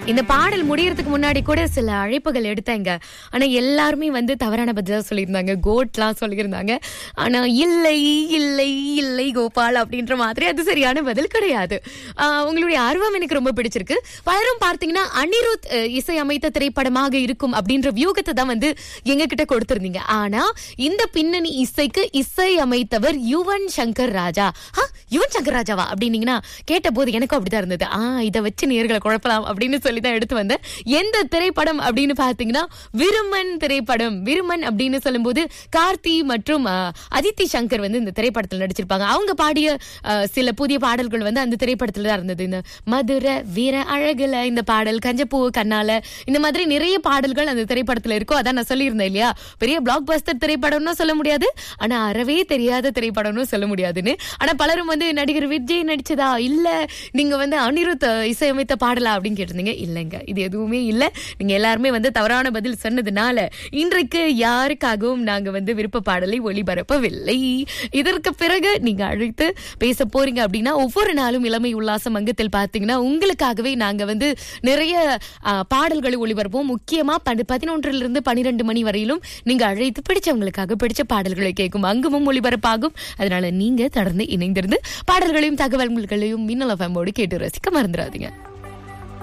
இந்த பாடல் முடியறதுக்கு முன்னாடி கூட சில அழைப்புகள் எடுத்தாங்க ஆனா எல்லாருமே வந்து தவறான பதிலா சொல்லியிருந்தாங்க கோட்லாம் சொல்லியிருந்தாங்க ஆனா இல்லை இல்லை இல்லை கோபால் அப்படின்ற மாதிரி அது சரியான பதில் கிடையாது ஆஹ் உங்களுடைய ஆர்வம் எனக்கு ரொம்ப பிடிச்சிருக்கு பலரும் பார்த்தீங்கன்னா அனிருத் அஹ், இசையமைத்த திரைப்படமாக இருக்கும் அப்படின்ற வியூகத்தை தான் வந்து எங்க கிட்ட கொடுத்திருந்தீங்க ஆனா இந்த பின்னணி இசைக்கு இசை அமைத்தவர் யுவன் சங்கர் ராஜா ஆ, யுவன் சங்கர் ராஜாவா அப்படின்னீங்கன்னா கேட்ட போது எனக்கும் அப்படிதான் இருந்தது ஆ இதை வச்சு நேர்களை குழப்பலாம் அப்படின்னு சொல்லி தான் எடுத்து வந்தேன் எந்த திரைப்படம் அப்படின்னு பார்த்தீங்கன்னா விருமன் திரைப்படம் விருமன் அப்படின்னு சொல்லும்போது கார்த்தி மற்றும் ஆ, அதித்தி சங்கர் வந்து இந்த திரைப்படத்தில் நடிச்சிருப்பாங்க அவங்க பாடிய ஆ, சில புதிய பாடல்கள் வந்து அந்த திரைப்படத்துல தான் இருந்தது இந்த மதுரை வீர அழகுல இந்த பாடல் கஞ்சப்பூ கண்ணால இந்த மாதிரி நிறைய பாடல்கள் அந்த திரைப்படத்துல இருக்கும் அதான் நான் சொல்லியிருந்தேன் இல்லையா பெரிய பிளாக் பஸ்டர் திரைப்படம்னு சொல்ல முடியாது ஆனா அறவே தெரியாத திரைப்படம்னு சொல்ல முடியாதுன்னு ஆனா பலரும் வந்து நடிகர் விஜய் நடிச்சதா இல்ல நீங்க வந்து அனிருத் அஹ், இசையமைத்த பாடலா அப்படின்னு கேட்டிருந்தீங்க இல்லைங்க இது எதுவுமே இல்ல நீங்க எல்லாருமே வந்து தவறான பதில் சொன்னதுனால இன்றைக்கு யாருக்காகவும் நாங்க வந்து விருப்ப பாடலை ஒளிபரப்பவில்லை இதற்கு பிறகு நீங்க அழைத்து பேச போறீங்க அப்படின்னா ஒவ்வொரு நாளும் இளமை உல்லாசம் அங்கத்தில் பார்த்தீங்கன்னா உங்களுக்காகவே நாங்க வந்து நிறைய ஆ, பாடல்களை ஒளிபரப்போம் முக்கியமா பதி- பதினொன்றிலிருந்து இருந்து பனிரெண்டு மணி வரையிலும் நீங்க அழைத்து பிடிச்சவங்களுக்காக பிடிச்ச பாடல்களை கேட்கும் அங்கமும் ஒளிபரப்பாகும் அதனால நீங்க தொடர்ந்து இணைந்திருந்து பாடல்களையும் தகவல்களையும் மின்னல் எஃப்எம்மோடு கேட்டு ரசிக்க மறந்துடாதீங்க